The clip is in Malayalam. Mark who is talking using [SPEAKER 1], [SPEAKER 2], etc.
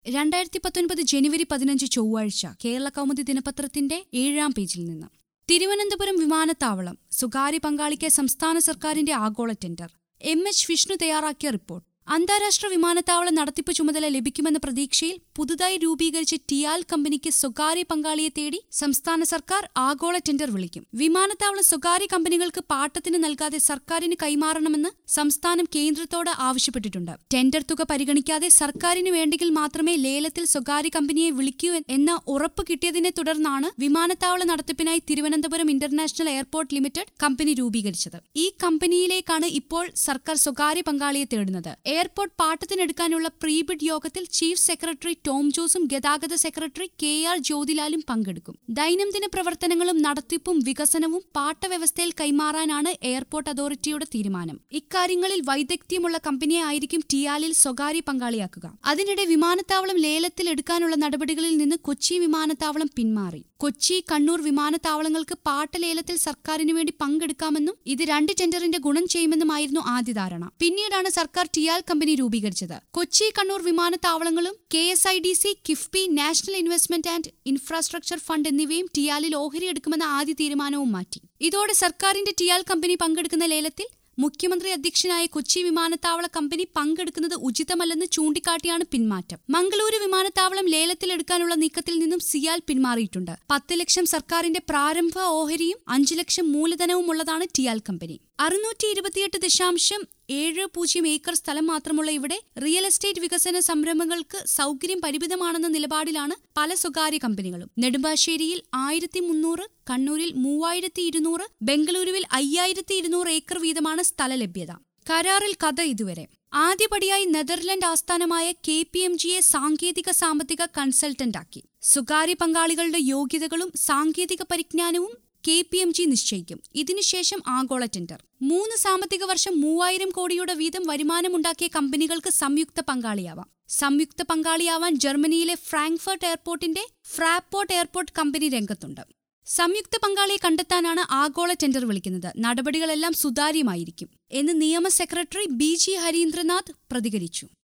[SPEAKER 1] രണ്ടായിരത്തി പത്തൊൻപത് ജനുവരി പതിനഞ്ച് ചൊവ്വാഴ്ച കേരള കൗമുദി ദിനപത്രത്തിന്റെ ഏഴാം പേജിൽ നിന്ന് തിരുവനന്തപുരം വിമാനത്താവളം സ്വകാര്യ പങ്കാളിക്ക് സംസ്ഥാന സർക്കാരിന്റെ ആഗോള ടെൻഡർ എം എച്ച് വിഷ്ണു തയ്യാറാക്കിയ റിപ്പോർട്ട് അന്താരാഷ്ട്ര വിമാനത്താവള നടത്തിപ്പ് ചുമതല ലഭിക്കുമെന്ന പ്രതീക്ഷയിൽ പുതുതായി രൂപീകരിച്ച ടിയാൽ കമ്പനിക്ക് സ്വകാര്യ പങ്കാളിയെ തേടി സംസ്ഥാന സർക്കാർ ആഗോള ടെൻഡർ വിളിക്കും വിമാനത്താവളം സ്വകാര്യ കമ്പനികൾക്ക് പാട്ടത്തിന് നൽകാതെ സർക്കാരിന് കൈമാറണമെന്ന് സംസ്ഥാനം കേന്ദ്രത്തോട് ആവശ്യപ്പെട്ടിട്ടുണ്ട് ടെൻഡർ തുക പരിഗണിക്കാതെ സർക്കാരിന് വേണ്ടെങ്കിൽ മാത്രമേ ലേലത്തിൽ സ്വകാര്യ കമ്പനിയെ വിളിക്കൂ എന്ന ഉറപ്പ് കിട്ടിയതിനെ തുടർന്നാണ് വിമാനത്താവള നടത്തിപ്പിനായി Thiruvananthapuram international airport limited company രൂപീകരിച്ചത് ഈ കമ്പനിയിലേക്കാണ് ഇപ്പോൾ സർക്കാർ സ്വകാര്യ പങ്കാളിയെ തേടുന്നത് എയർപോർട്ട് പാട്ടത്തിനെടുക്കാനുള്ള പ്രീബിഡ് യോഗത്തിൽ ചീഫ് സെക്രട്ടറി ടോം ജോസും ഗതാഗത സെക്രട്ടറി കെ ആർ ജ്യോതിലാലും പങ്കെടുക്കും ദൈനംദിന പ്രവർത്തനങ്ങളും നടത്തിപ്പും വികസനവും പാട്ടവ്യവസ്ഥയിൽ കൈമാറാനാണ് എയർപോർട്ട് അതോറിറ്റിയുടെ തീരുമാനം ഇക്കാര്യങ്ങളിൽ വൈദഗ്ധ്യമുള്ള കമ്പനിയെ ആയിരിക്കും ടിയാലിൽ സ്വകാര്യ പങ്കാളിയാക്കുക അതിനിടെ വിമാനത്താവളം ലേലത്തിൽ എടുക്കാനുള്ള നടപടികളിൽ നിന്ന് കൊച്ചി വിമാനത്താവളം പിന്മാറി കൊച്ചി കണ്ണൂർ വിമാനത്താവളങ്ങൾക്ക് പാട്ടലേലത്തിൽ സർക്കാരിന് വേണ്ടി പങ്കെടുക്കാമെന്നും ഇത് രണ്ട് ടെൻഡറിന്റെ ഗുണം ചെയ്യുമെന്നുമായിരുന്നു ആദ്യ ധാരണ പിന്നീടാണ് സർക്കാർ ടിയാൽ കമ്പനി രൂപീകരിച്ചത് കൊച്ചി കണ്ണൂർ വിമാനത്താവളങ്ങളും K S I D C KIIFB national investment and infrastructure fund എന്നിവയും ടിയാലിൽ ഓഹരി എടുക്കുമെന്ന ആദ്യ തീരുമാനവും മാറ്റി ഇതോടെ സർക്കാരിന്റെ ടിയാൽ കമ്പനി പങ്കെടുക്കുന്ന ലേലത്തിൽ മുഖ്യമന്ത്രി അധ്യക്ഷനായ കൊച്ചി വിമാനത്താവള കമ്പനി പങ്കെടുക്കുന്നത് ഉചിതമല്ലെന്ന് ചൂണ്ടിക്കാട്ടിയാണ് പിന്മാറ്റം മംഗളൂരു വിമാനത്താവളം ലേലത്തിലെടുക്കാനുള്ള നീക്കത്തിൽ നിന്നും സിയാൽ പിന്മാറിയിട്ടുണ്ട് പത്ത് ലക്ഷം സർക്കാരിന്റെ പ്രാരംഭ ഓഹരിയും അഞ്ചു ലക്ഷം മൂലധനവും ഉള്ളതാണ് ടിയാൽ കമ്പനി അറുന്നൂറ്റി ഇരുപത്തിയെട്ട് ദശാംശം ഏഴ് പൂജ്യം ഏക്കർ സ്ഥലം മാത്രമുള്ള ഇവിടെ റിയൽ എസ്റ്റേറ്റ് വികസന സംരംഭങ്ങൾക്ക് സൗകര്യം പരിമിതമാണെന്ന നിലപാടിലാണ് പല സ്വകാര്യ കമ്പനികളും നെടുമ്പാശ്ശേരിയിൽ ആയിരത്തി മുന്നൂറ് കണ്ണൂരിൽ മൂവായിരത്തി ഇരുന്നൂറ് ബംഗളൂരുവിൽ അയ്യായിരത്തി ഇരുന്നൂറ് ഏക്കർ വീതമാണ് സ്ഥല ലഭ്യത കരാറിൽ കഥ ഇതുവരെ ആദ്യപടിയായി നെതർലൻഡ് ആസ്ഥാനമായ കെ പി എം ജിയെ സാങ്കേതിക സാമ്പത്തിക കൺസൾട്ടന്റാക്കി സ്വകാര്യ പങ്കാളികളുടെ യോഗ്യതകളും സാങ്കേതിക പരിജ്ഞാനവും കെ പി എം ജി നിശ്ചയിക്കും ഇതിനുശേഷം ആഗോള ടെൻഡർ മൂന്ന് സാമ്പത്തിക വർഷം മൂവായിരം കോടിയുടെ വീതം വരുമാനമുണ്ടാക്കിയ കമ്പനികൾക്ക് സംയുക്ത പങ്കാളിയാവാം സംയുക്ത പങ്കാളിയാവാൻ ജർമ്മനിയിലെ ഫ്രാങ്ക്ഫർട്ട് എയർപോർട്ടിന്റെ ഫ്രാപ്പോർട്ട് എയർപോർട്ട് കമ്പനി രംഗത്തുണ്ട് സംയുക്ത പങ്കാളിയെ കണ്ടെത്താനാണ് ആഗോള ടെൻഡർ വിളിക്കുന്നത് നടപടികളെല്ലാം സുതാര്യമായിരിക്കും എന്ന് നിയമ സെക്രട്ടറി ബി ജി ഹരീന്ദ്രനാഥ് പ്രതികരിച്ചു